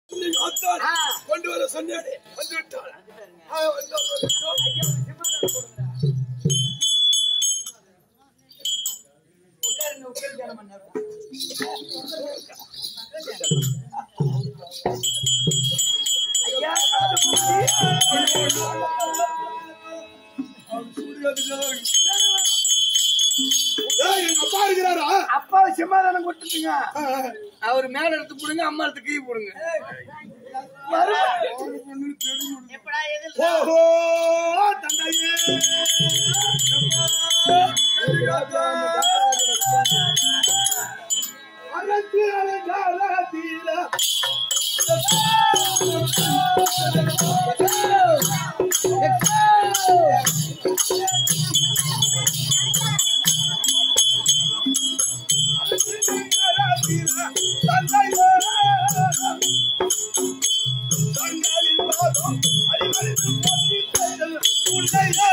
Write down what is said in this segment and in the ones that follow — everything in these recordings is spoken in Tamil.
நீ அத்தான் ஆ. கொண்டு வர சொன்னேனே வந்து விட்டாள் ஆ, வந்தாள், வந்துவிட்டாள். ஐயா, சிம்மாசனம் போடுங்கடா. உட்காருங்க, உட்காருங்க, அரை மணி நேரம். ஐயா, அவன் சூரியனுக்கு ஏய், எங்க அப்பா இருக்கிறாரா அப்பா சிம்மாதானம் கொடுத்துட்டுங்க ஆ, ஆ. அவர் மேல எடுத்து போடுங்க அம்மா எடுத்து கீழ் போடுங்க ஓஹோ தந்தையே அகத்து அலங்கார தீர தந்தையே தங்களின் பாதம் அடிபணிந்து போற்றித்தேன் உன்னையே.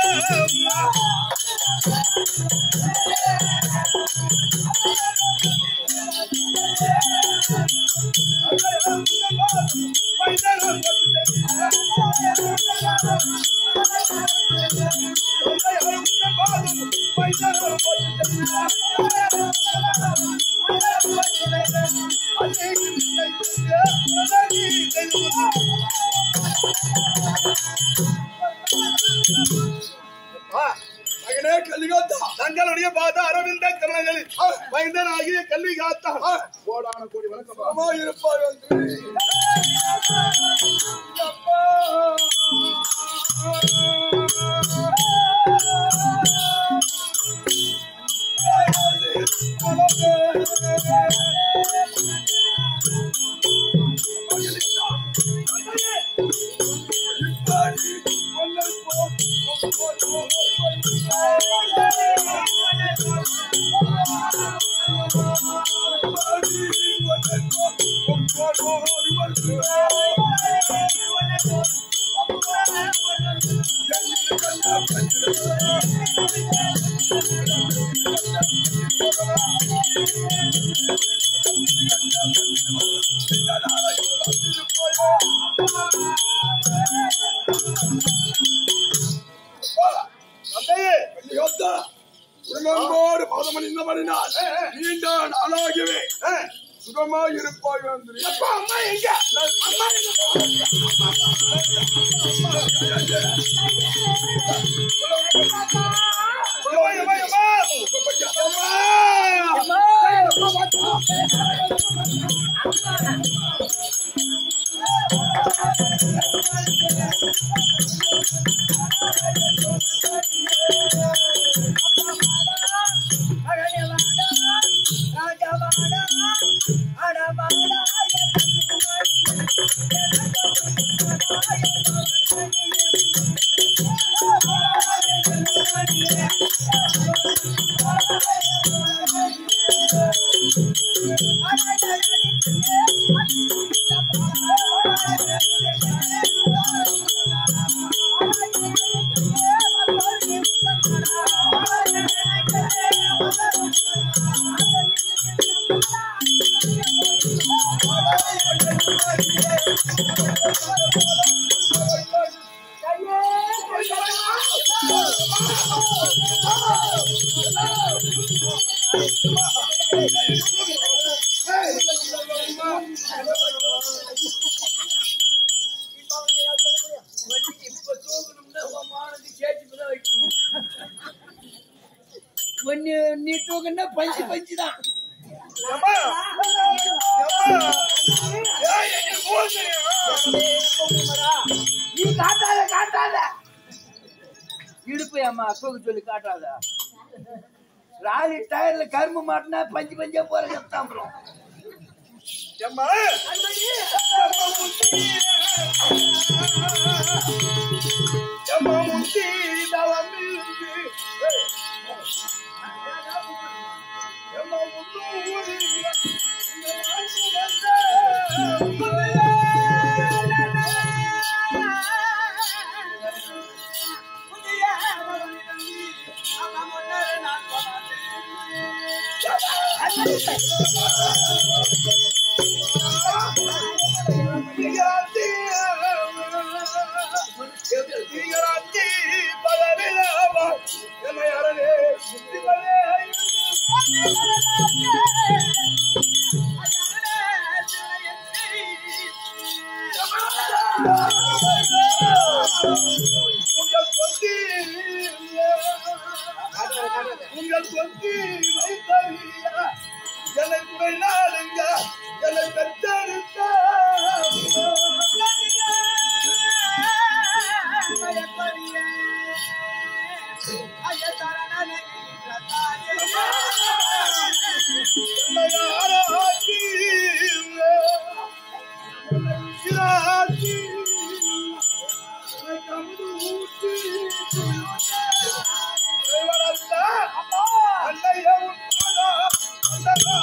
மகனே கல்விகாத்தா தங்களுடைய பாத அரவிந்த கமலங்களில் மைந்தனாகிய கல்விகாத்தா கோடான கோடி வணக்கம் இருப்பார் தந்தையே யோத்தா உலகோடு பாதமணி இந்த மணினால் நீண்ட நாளாகவே சுகமாய் இருப்பாய் வந்து அப்பா அம்மா எங்க அம்மா எங்க ஒன்னு நீ தூக்குன்னா பஞ்சு பஞ்சு தான் நீ காட்டாத காட்டாத இடுப்பு அம்மா தூக்கு சொல்லி காட்டாத ராலி டயர்ல கரும்பு மாட்டினா பஞ்சு பஞ்சா போற சத்தாம்பரம் Yeah. உங்கள் சொத்தி வைத்தறியா என்னை குறை நாளுங்க என்னை பெற்றெடுத்த என்னை ஆராய்ச்சி என்னை ஆட்சி என்னை கண்டு ஊட்டி வளர்த்த அன்னைய உன் பாதா அண்ணா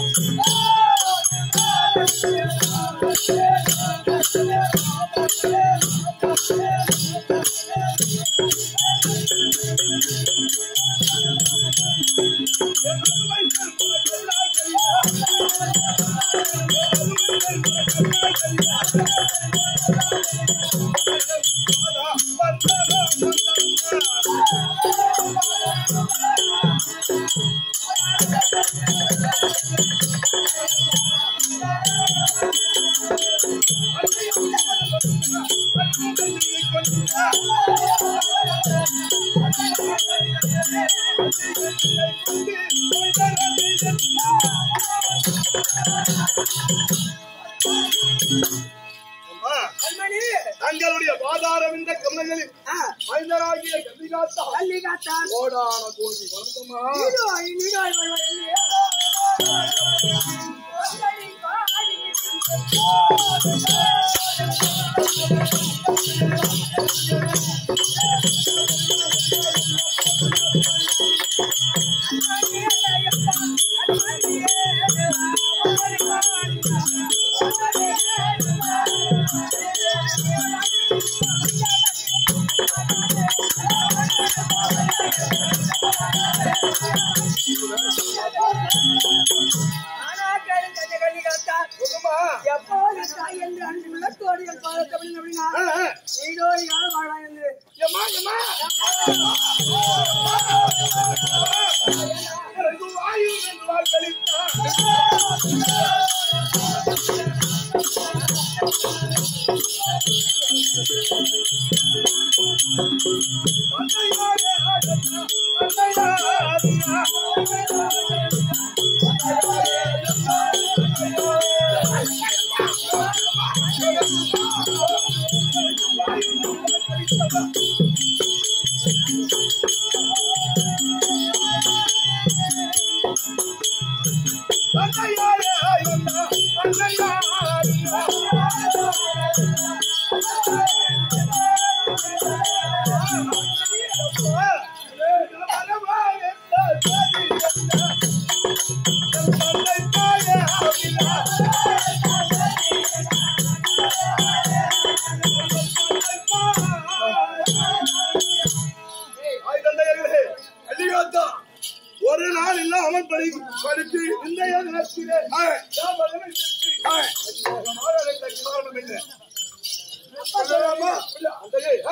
தங்களுடைய பாதாரம் இந்த கமலங்களில் மைந்தராகிய கல்விகாத்தா கோடான கோடி வருத்தமா சொல்லுமா எப்போது தாய் என்று அன்று விளக்கோடு என் பாதத்தமிழ் அப்படின்னா ஆ, ஆ. நீடோடி காலம் வாழா என்று எம்மா, எம்மா. எனக்கு வாயு என்று வாக்களித்தான். அன்னையாரே, அண்ணா, அன்னையாரே. அன்னையாரே, அண்ணா, அன்னையாரே. ஒரு நாள் இல்ல அவன் படி படித்து இந்த நிலத்திலே காரணம் இல்லை சொல்லலாமா? இல்ல, அந்த ஆ.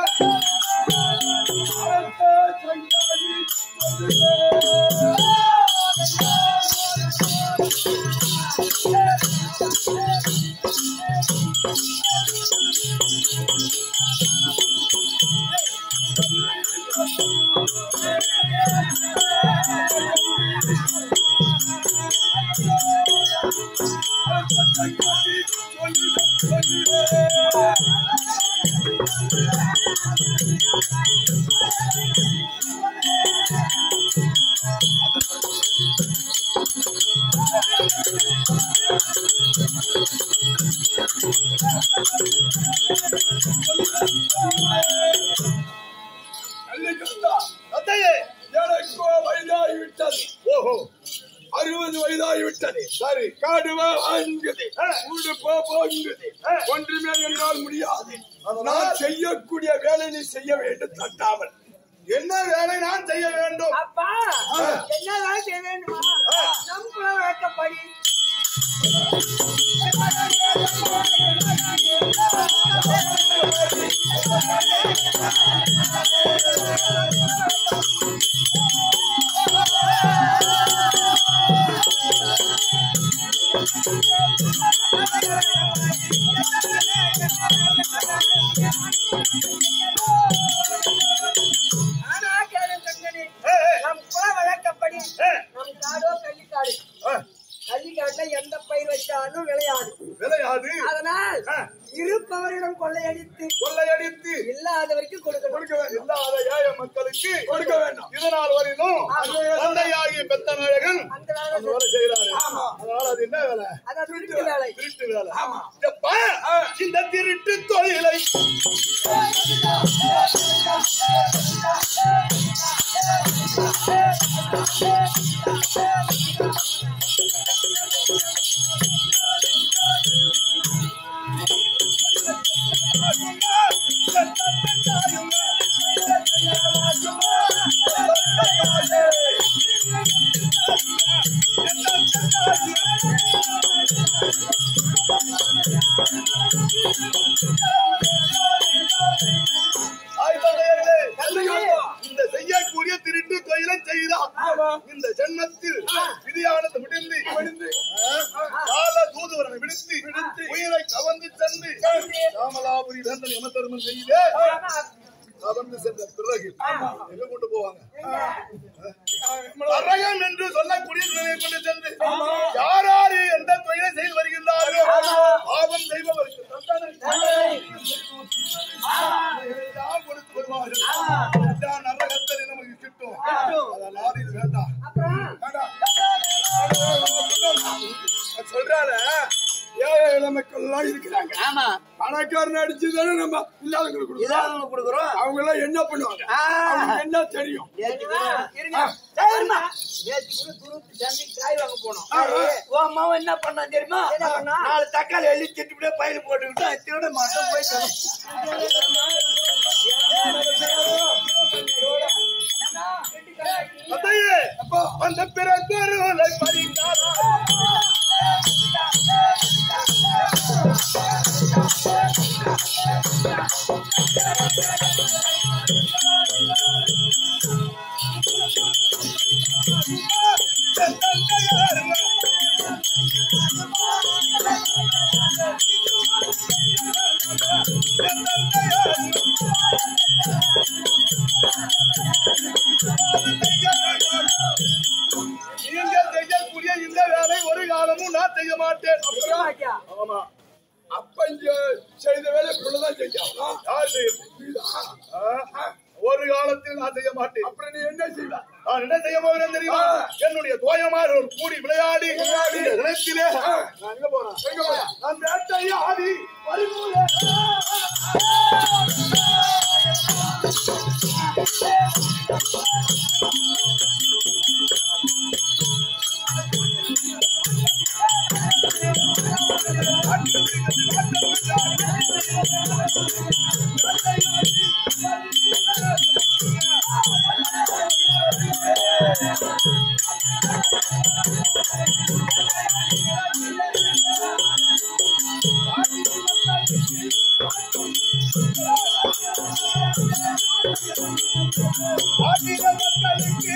கல்லிக்கத்தா, தந்தையே, எனக்கோ வயதாகிவிட்டது. ஓஹோ அறுபது வயதாகிவிட்டது சரி காடுவா வாங்குது வீடு போ போங்குது ஒன்றுமே என்னால் முடியாது நான் செய்யக்கூடிய வேலை நீ செய்ய வேண்டும் தட்டாமல் என்ன வேலை நான் செய்ய வேண்டும் அப்பா என்னதான் செய்ய வேண்டுமா நம் குல வழக்கப்படி ஆனா கேளு கண்மணி ஏய், ஏய், நம் குல வழக்கப்படி ஏய், நம் காடோ கள்ளிக்காடு ஏய், கள்ளிக்காட்டுல எந்த பயிர் வச்சாலும் விளையாது விளையாது அதனால் ஆ. இருப்பவரிடம் கொள்ளையடித்து கொள்ளையடித்து இல்லாதவருக்கு கொடுக்கணும் கொடுக்க வேண்டும் இல்லாத ஏழை மக்களுக்கு கொடுக்க வேண்டும் இதனால் வரையிலும் தந்தையாகிய பெத்த நாயகன் அந்த வேலை அந்த வேலை செய்யறாரு அதனால அது என்ன வேலை அதான் திருட்டு வேலை திருட்டு வேலை எப்பா, இந்த திருட்டு தொழிலை தாய் தந்தையர்களே, இந்த செய்யக்கூடிய திருட்டு தொழிலை செய்தார் இந்த ஜென்மத்தில் விதியானது முடிந்து கால தூதுவரனை விடுத்து உயிரை கவர்ந்து சென்று ராமலாபுரி வேந்தன் யமதர்மன் செய்தே கவர்ந்து சென்ற பிறகு எங்க கொண்டு போவாங்க அரயம் என்று சொல்லக்கூடிய நிலையை கொண்டு சென்று யார் யாரு எந்த தொழிலை செய்து வருகின்றார்களோ பாவம் செய்பவருக்கு தண்டனை எல்லாம் கொடுத்து வருவார்கள் எல்லாம் நரகத்தில் நமக்கு கிட்டும் அதனால் இது வேண்டாம் வேண்டாம். சொல்றால ஏழை இளமக்கள்லாம் இருக்கிறாங்க ஆமா பணக்காரன் அடிச்சுதானே நம்ம இல்லாதவங்களுக்கு கொடுக்கணும். இதான் கொடுக்குறோம் அவங்க எல்லாம் என்ன பண்ணுவாங்க ஆ. அவங்களுக்கு என்ன தெரியும் இருங்க சரிம்மா. நேத்து கூட துருத்து சந்தைக்கு காய் வாங்க போனோம். உன் மாவன் என்ன பண்ணான் தெரியுமா? நாலு தக்காளி அள்ளி திட்டுப்புடியே பையில போட்டுக்கிட்டு, அது திருட மாட்டோம், போய் தரோம். அதையே அந்த பிறந்தொருளை பறித்தாரா நீங்கள் செய்யக்கூடிய இந்த வேலை ஒரு காலமும் நான் செய்ய மாட்டேன் ஆமா அப்ப இங்க செய்த வேலை இப்படிதான் செய்யணும் யார் செய்யுது ஒரு காலத்தில் நான் செய்ய மாட்டேன் அப்புறம் நீ என்ன செய்வ நான் என்ன செய்ய போகிறேன் தெரியுமா என்னுடைய தோயமார் ஒரு கூடி விளையாடி இந்த நிலத்திலே நான் எங்க போறேன் எங்க போறேன் நான் வேட்டையாடி பறிமுதல் ஆதிக மக்களுக்கு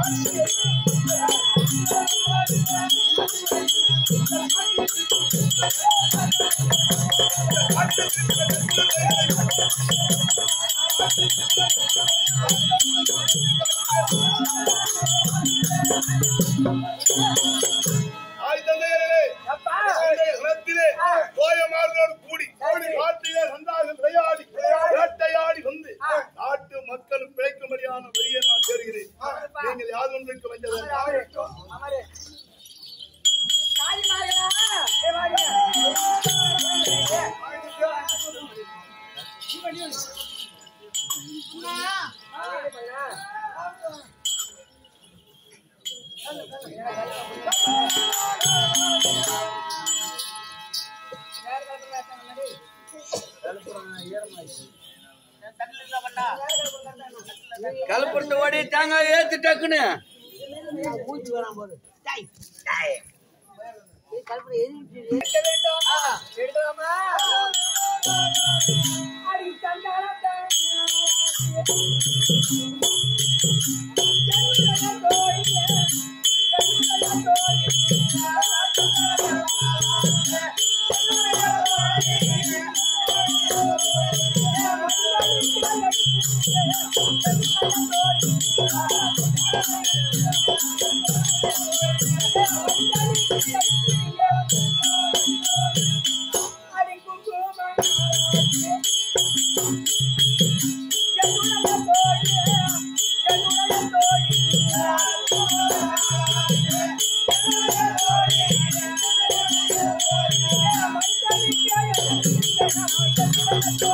தாய் தந்தையர்களே, இந்த இனத்திலே தோயமார்களோடு கூடி காட்டிலே நன்றாக விளையாடி வேட்டையாடி வந்து நாட்டு மக்கள் பிழைக்கும்படியான வெளியே நான் சேர்கிறேன் நீங்கள் யாது ஒன்றுக்கு வந்த வேண்டாம் கலப்புறத ஓடி தேங்காய் ஏத்து டக்குன்னு Thank you.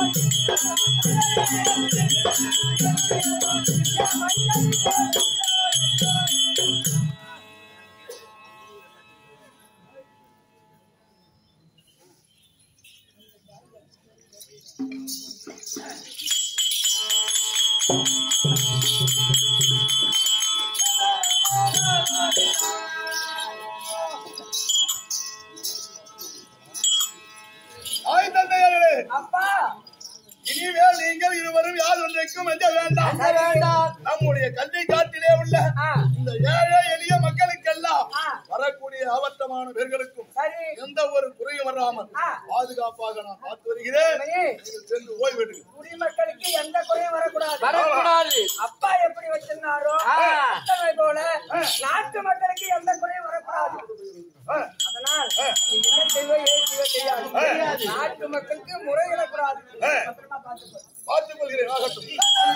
தாய் தந்தையர்களே அப்பா இனிமேல் நீங்கள் இருவரும் யார் ஒன்றைக்கும் அஞ்ச வேண்டாம் என்ன வேண்டாம் நம்முடைய கல்வி காட்டிலே உள்ள ஆ, இந்த ஏழை எளிய மக்களுக்கெல்லாம் ஆ. வரக்கூடிய ஆபத்தமான பேர்களுக்கும் சரி எந்த ஒரு குறையும் வராமல் ஆ. பாதுகாப்பாக நான் பார்த்து வருகிறேன் மணி, நீங்கள் சென்று ஓய்வெடுங்க குடிமக்களுக்கு எந்த குறையும் வரக்கூடாது வரக்கூடாது அப்பா எப்படி வச்சிருந்தாரோ ஆ. அத்தனை போல நாட்டு மக்களுக்கு எந்த குறையும் வரக்கூடாது ஆ. அதனால் நீ என்ன செய்வ ஏது செய்வ தெரியாது நாட்டு மக்களுக்கு முறையிடக்கூடாது ஆ. பத்திரமா பார்த்துக்கோ பார்த்துக் கொள்கிறேன் ஆகட்டும்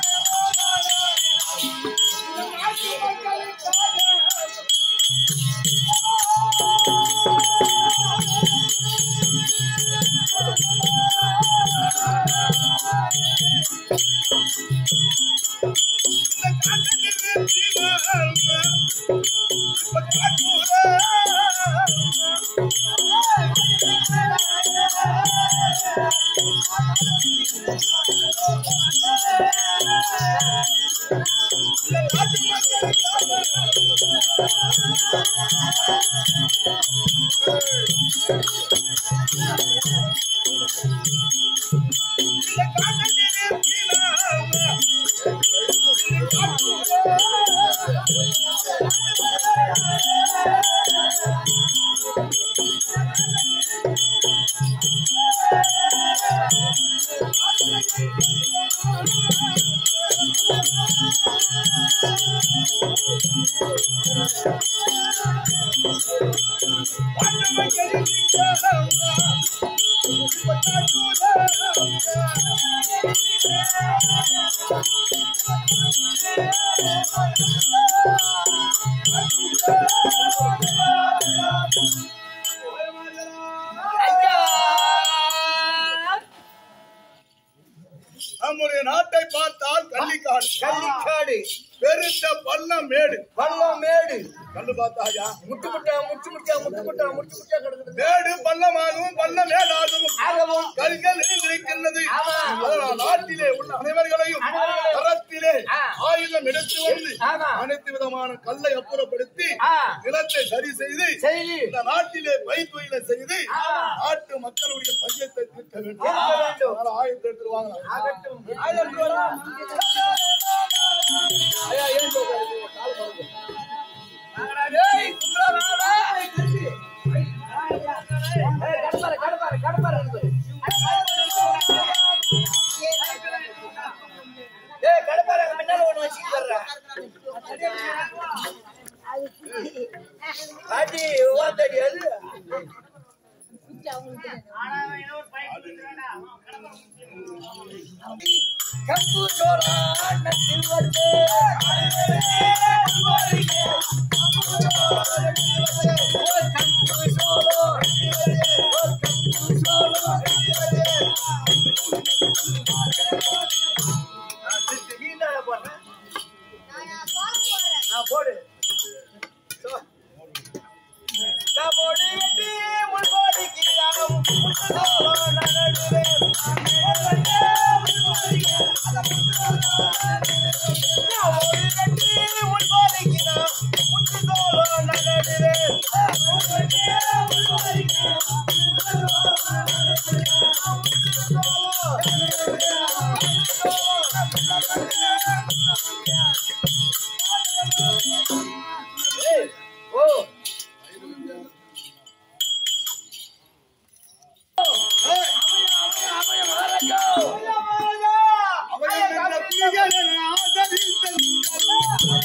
ஐயா நம்முடைய நாட்டை பார்த்தால் கள்ளிக்காடு கள்ளிக்காடு பெருத்த பள்ளம் மேடு பள்ளம் மேடு கல்லு பார்த்தாயா முட்டு முட்டா முட்டு முட்டா முட்டு முட்டா முட்டு முட்டா கிடக்குது மேடு பள்ளமாகவும் பள்ளம் மேடாகவும் ஆகவும் கல்கள் இருக்கின்றது ஆமா. அதனால் நாட்டிலே உள்ள அனைவர்களையும் அனைவர்களையும் கரத்திலே ஆ. ஆயுதம் எடுத்து வந்து ஆமா. அனைத்து விதமான கல்லை அப்புறப்படுத்தி ஆ. நிலத்தை சரி செய்து செய்தி இந்த நாட்டிலே பயிர்த்தொழிலை செய்து ஆமா. நாட்டு மக்களுடைய பஞ்சத்தை தீர்க்க வேண்டும் தீர்க்க வேண்டும். அதனால ஆயுதத்தை எடுத்து வாங்கலாம் ஆகட்டும் ஆயுதம் போலாம். ஐயா, ஏன் சொல்றீங்க? கால் பாருங்க. ஏய் கும்பலா வாடா ஏய், கடப்பாரு, கடப்பாரு, கடப்பாரு இருக்குது. ஏய் கடப்பார பின்னால ஒண்ணு வச்சிட்டு வர்றா பாட்டி ஓத்தடி அது கம்பு சோளா நட்டில் வருது கம்பு சோளோ கம்பு சோளோ வீணால போடுறேன் நான் போடு சோ. நான் போடு எட்டி உள் போடிக்கு நான் முட்டு சோளோ நடுவேன். நான் போடு எட்டி உள் போடிக்கு நான் முட்டு சோளோ நடுவேன். ஏய், ஓ அவர்கள் இந்த புலிகளை ஆதரித்தல்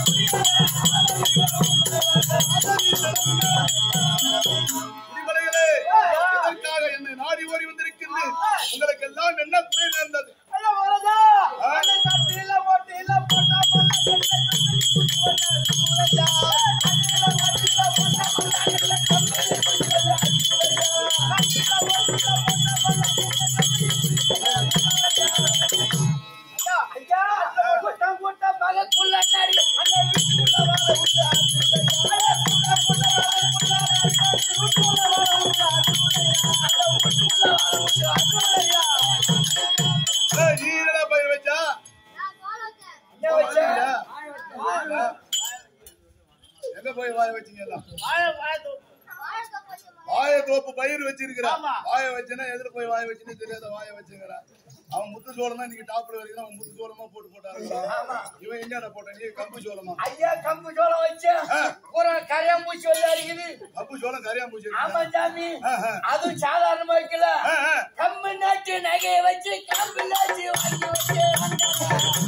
புலிகளே, எதற்காக என்னை நாடி ஓடி வந்திருக்கின்றேன் உங்களுக்கு எல்லாம் என்ன குறை நேர்ந்தது ஆ ஏய், நீ என்னடா பயிர் வச்சா என்ன வச்ச வாழையா? எங்க போய் வாய வச்சீங்க எல்லாம் வாய தோப்பு பயிர் வச்சிருக்கிறான் வாய வச்சனா எதுல போய் வாய வச்சுன்னு தெரியாத வாய வச்சுங்கிறான் அவன் முத்து சோளம் தான் நீங்க டாப்ல வரைக்கும் அவன் முத்து சோளமா போட்டு போட்டாங்க இவன் என்னடா போட்ட நீ கம்பு சோளமா ஐயா கம்பு சோளம் வச்ச ஆ. பூரா கரையாம்பூச்சி வந்து அடிக்குது கம்பு சோளம் கரியாம்பூச்சி ஆமா சாமி ஆ, ஆ. அதுவும் சாதாரணமா வைக்கல ஆ, ஆ. கம்பு நாட்டு நகையை வச்சு கம்பு நாட்டு வாங்கி வச்சு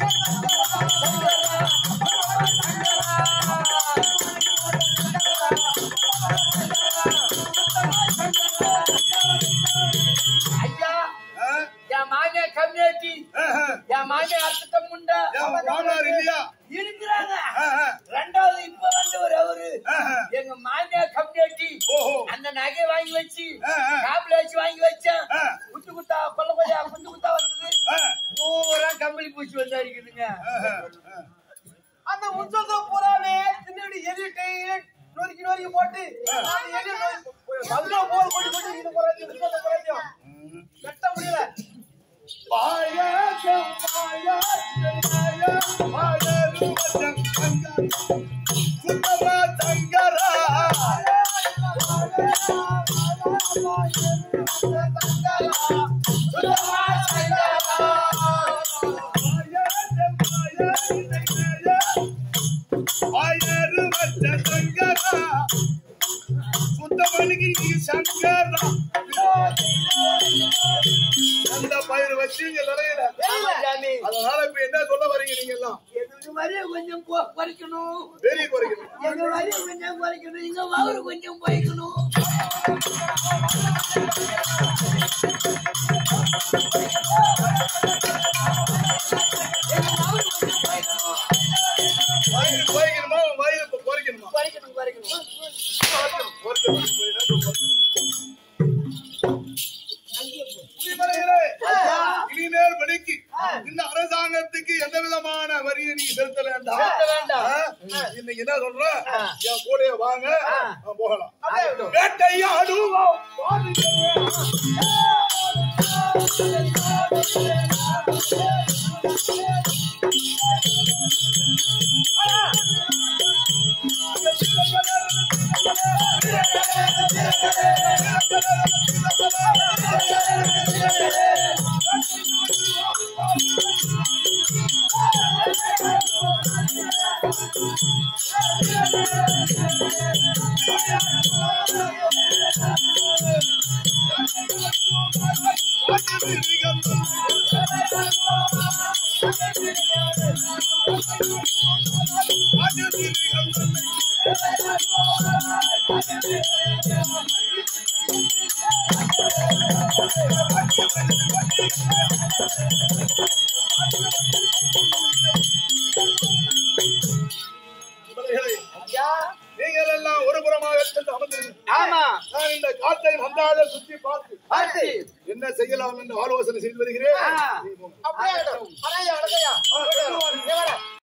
ஐயா ஆ? என் மாமியா கம்யூனிட்டி ஆ, ஆ. என் மாமியா அர்த்தத்தை முண்டா ஏன் உன் மாமனார் இல்லையா இருக்கிறாங்க ஆ, ஆ. ரெண்டாவது இப்ப வந்தவர் அவரு ஆ, ஆ. எங்க மாமியா கம்யூனிட்டி ஓஹோ அந்த நகை வாங்கி வச்சு ஆ, ஆ. காப்பில வச்சு வாங்கி வச்சேன் ஆ. குத்து குத்தா கொல்ல கொல்லையா குத்து குத்தா வந்தது ஆ, பூரா கம்பளி பூச்சி வந்து அடிக்குதுங்க ஆ, ஆ, ஆ. அந்த உச்சத்தை பூராவே பின்னாடி எலி கையில நொறுக்கி நொறுக்கி போட்டு அந்த எலி நல்லா போல் கொண்டு கொண்டு இது போறாங்க இது போறாங்க வெட்ட முடியல பாயாசம், பாயாசம், பாயாசம், பாயாசம், சங்கரா. சுத்தமா சங்கரா. பாயாசம், பாயாசம், பாயாசம். ஆயரு வச்ச சங்கரா. சுத்தமணிக்கு நீ சங்கரா அந்த பயிர் வச்சு இங்க நிறையல ஆமா சாமி அதனால இப்ப என்ன சொல்ல வரீங்க நீங்க எல்லாம் எங்க வரைய கொஞ்சம் கொ- குறைக்கணும் பெரிய குறைக்கணும் எங்க வரைய கொஞ்சம் குறைக்கணும் எங்க வவுறு கொஞ்சம் குறைக்கணும் எங்க வவுறு கொஞ்சம் குறைக்கணும் வயிறு குறைக்கணுமா வயிறு இப்ப குறைக்கணுமா குறைக்கணும் குறைக்கணும் குறைக்கணும். குடிமலைகளே, இனிமேல் படிக்கு இந்த அரசாங்கத்துக்கு எந்த விதமான வரியை நீங்க செலுத்த வேண்டாம் செலுத்த வேண்டாம். ஆ? இன்னைக்கு என்ன சொல்ற என் கூட வாங்க ஆ, போகலாம் ஆகட்டும். வேட்டையாடுவோம் நண்பர்களே, நீங்கள் எல்லாம் ஒரு புறமாக சென்று அமர்ந்திருங்கள் ஆமா நான் இந்த காட்டை நன்றாக சுற்றி பார்த்து பார்த்து என்ன செய்யலாம் என்று ஆலோசனை செய்து வருகிறேன் ஆ. நீ போங்க. அப்படியே அடையா அடையா ஆ, சொல்லுவாரு. தேவடா